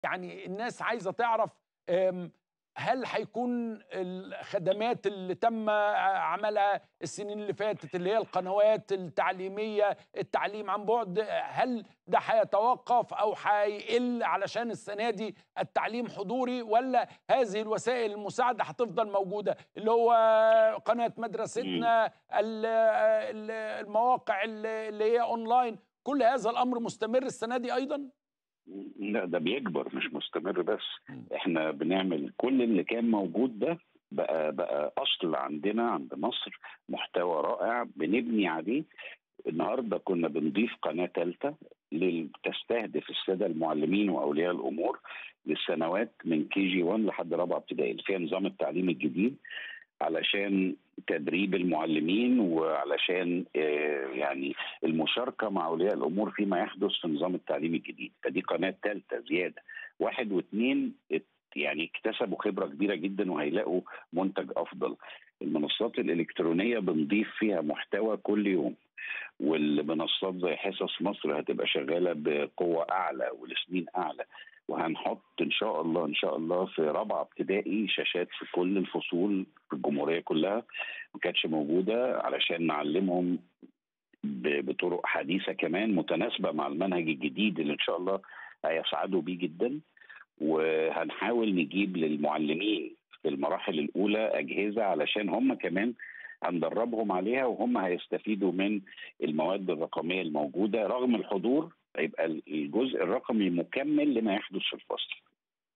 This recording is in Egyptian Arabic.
يعني الناس عايزه تعرف آم، هل هيكون الخدمات اللي تم عملها السنين اللي فاتت اللي هي القنوات التعليميه التعليم عن بعد هل ده هيتوقف او هيقل علشان السنه دي التعليم حضوري ولا هذه الوسائل المساعده هتفضل موجوده اللي هو قناه مدرستنا ال- ال- المواقع اللي اللي هي اونلاين كل هذا الامر مستمر السنه دي ايضا لا ده بيكبر مش مستمر بس مم. احنا بنعمل كل اللي كان موجود ده بقى بقى اصل عندنا عند مصر محتوى رائع بنبني عليه النهارده كنا بنضيف قناه ثالثه تستهدف الساده المعلمين واولياء الامور للسنوات من كي جي 1 لحد رابعه ابتدائي اللي فيها نظام التعليم الجديد علشان تدريب المعلمين وعلشان آه، يعني المشاركه مع اولياء الامور فيما يحدث في نظام التعليم الجديد فدي قناه ثالثه زياده واحد واثنين ات- يعني اكتسبوا خبره كبيره جدا وهيلاقوا منتج افضل المنصات الالكترونيه بنضيف فيها محتوى كل يوم والمنصات زي حصص مصر هتبقى شغاله بقوه اعلى ولسنين اعلى وهنحط ان شاء الله ان شاء الله في رابعه ابتدائي شاشات في كل الفصول في الجمهوريه كلها ما كانتش موجوده علشان نعلمهم ب- بطرق حديثه كمان متناسبه مع المنهج الجديد اللي ان شاء الله هيسعدوا بيه جدا وهنحاول نجيب للمعلمين في المراحل الاولى اجهزه علشان هم كمان هندربهم عليها وهم هيستفيدوا من المواد الرقميه الموجوده رغم الحضور هيبقى الجزء الرقمي مكمل لما يحدث في الفصل